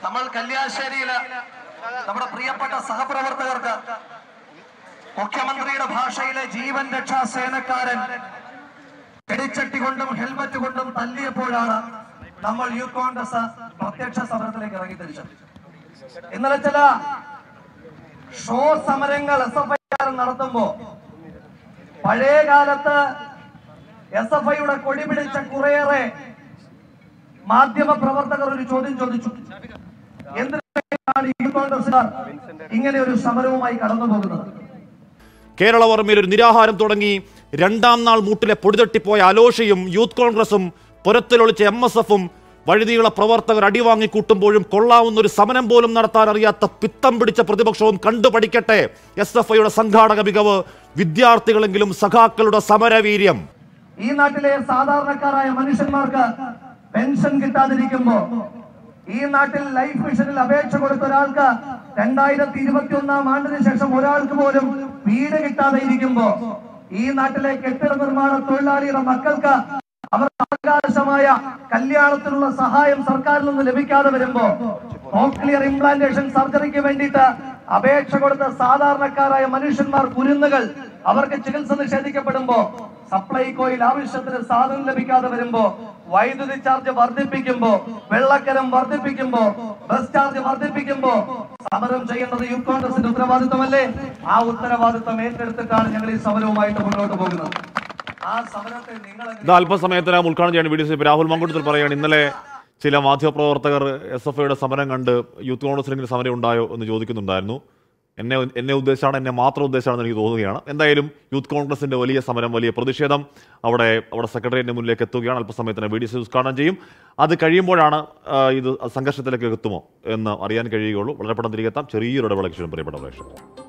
നമ്മൾ കല്യാശ്ശേരിയില് നമ്മുടെ പ്രിയപ്പെട്ട സഹപ്രവർത്തകർക്ക് മുഖ്യമന്ത്രിയുടെ ഭാഷയിലെ ജീവൻ രക്ഷാ സേനക്കാരൻ വെടിച്ചട്ടി കൊണ്ടും ഹെൽമറ്റ് കൊണ്ടും തല്ലിയപ്പോഴാണ് നമ്മൾ യൂത്ത് കോൺഗ്രസ് പ്രത്യക്ഷ സമരത്തിലേക്ക് ഇറങ്ങി തിരിച്ചത് ഇന്നലെ ചില ഷോ സമരങ്ങൾ എസ് എഫ് ഐ നടത്തുമ്പോ പഴയ കാലത്ത് എസ് എഫ് ഐയുടെ കൊടി പിടിച്ച കുറേയേറെ മാധ്യമ പ്രവർത്തകർ ഒരു ചോദ്യം ചോദിച്ചു എന്തിനാണ് യൂത്ത് കോൺഗ്രസുകാർ ഇങ്ങനെ ഒരു സമരവുമായി കടന്നു പോകുന്നത് കേരളവർമ്മയിൽ ഒരു നിരാഹാരം തുടങ്ങി രണ്ടാം നാൾ മൂട്ടിലെ പൊടിതട്ടിപ്പോയ അലോഷയും യൂത്ത് കോൺഗ്രസും പുരത്തിലൊളിച്ച എം എസ് എഫും വഴുതിയുള്ള പ്രവർത്തകർ അടിവാങ്ങിക്കൂട്ടുമ്പോഴും കൊള്ളാവുന്ന ഒരു സമരം പോലും നടത്താൻ അറിയാത്ത പിത്തം പിടിച്ച പ്രതിപക്ഷവും കണ്ടു പഠിക്കട്ടെ എസ് എഫ് ഐയുടെ സംഘാടക മികവ് വിദ്യാർത്ഥികളെങ്കിലും സഖാക്കളുടെ സമരവീര്യം ഈ നാട്ടിലെ സാധാരണക്കാരായ മനുഷ്യന്മാർക്ക് പെൻഷൻ കിട്ടാതിരിക്കുമ്പോ ഈ നാട്ടിൽ ലൈഫ് മിഷനിൽ അപേക്ഷ കൊടുത്ത ഒരാൾക്ക് രണ്ടായിരത്തി ഇരുപത്തി ഒന്നാം ആണ്ടിന് ശേഷം ഒരാൾക്ക് പോലും വീട് കിട്ടാതെ ഇരിക്കുമ്പോ ഈ നാട്ടിലെ കെട്ടിട നിർമ്മാണ തൊഴിലാളിയുടെ മക്കൾക്ക് അവർക്ക് അവകാശമായ കല്യാണത്തിനുള്ള സഹായം സർക്കാരിൽ നിന്ന് ലഭിക്കാതെ വരുമ്പോ കോക്ലിയർ ഇംപ്ലാന്റേഷൻ സർജറിക്ക് വേണ്ടിയിട്ട് അപേക്ഷ കൊടുത്ത സാധാരണക്കാരായ മനുഷ്യന്മാർ കുരുന്നുകൾ അവർക്ക് ചികിത്സ നിഷേധിക്കപ്പെടുമ്പോ സപ്ലൈകോയിൽ ആവശ്യത്തിന് സാധനം ലഭിക്കാതെ വരുമ്പോ വൈദ്യുതി ചാർജ് വർദ്ധിപ്പിക്കുമ്പോ വെള്ളക്കരം വർദ്ധിപ്പിക്കുമ്പോ ബസ് ചാർജ് വർദ്ധിപ്പിക്കുമ്പോ സമരം ചെയ്യേണ്ടത് യൂത്ത് കോൺഗ്രസിന്റെ ഉത്തരവാദിത്തമല്ലേ ആ ഉത്തരവാദിത്തം ഏറ്റെടുത്തിട്ടാണ് ഞങ്ങൾ ഈ സമരവുമായിട്ട് മുന്നോട്ട് പോകുന്നത് ആ സമരത്തെ നിങ്ങൾ ഇത് അല്പസമയത്തിനകം ഉദ്ഘാടനം ചെയ്യാൻ V D C Rahul Mamkootathil പറയുകയാണ് ഇന്നലെ ചില മാധ്യമപ്രവർത്തകർ എസ് എഫ് ഐയുടെ സമരം കണ്ട് യൂത്ത് കോൺഗ്രസിനെങ്കിലും സമരം ഉണ്ടായോ എന്ന് ചോദിക്കുന്നുണ്ടായിരുന്നു എന്നെ എന്നെ ഉദ്ദേശിച്ചാണ് എന്നെ മാത്രം ഉദ്ദേശമാണെന്ന് എനിക്ക് തോന്നുകയാണ് എന്തായാലും യൂത്ത് കോൺഗ്രസിന്റെ വലിയ സമരം വലിയ പ്രതിഷേധം അവിടെ അവിടെ സെക്രട്ടേറിയറ്റിന് മുന്നിലേക്ക് എത്തുകയാണ് അല്പസമയത്തിന് വി ഡി സി ഉദ്ഘാടനം ചെയ്യും അത് കഴിയുമ്പോഴാണ് ആ, ഇത് സംഘർഷത്തിലേക്ക് എത്തുമോ എന്ന് അറിയാൻ കഴിയുകയുള്ളൂ വളരെ പെട്ടെന്ന് തിരികെ എത്താം ചെറിയൊരു ഇടവേളയ്ക്ക് ശേഷം പ്രിയപ്പെട്ട പ്രേക്ഷകർ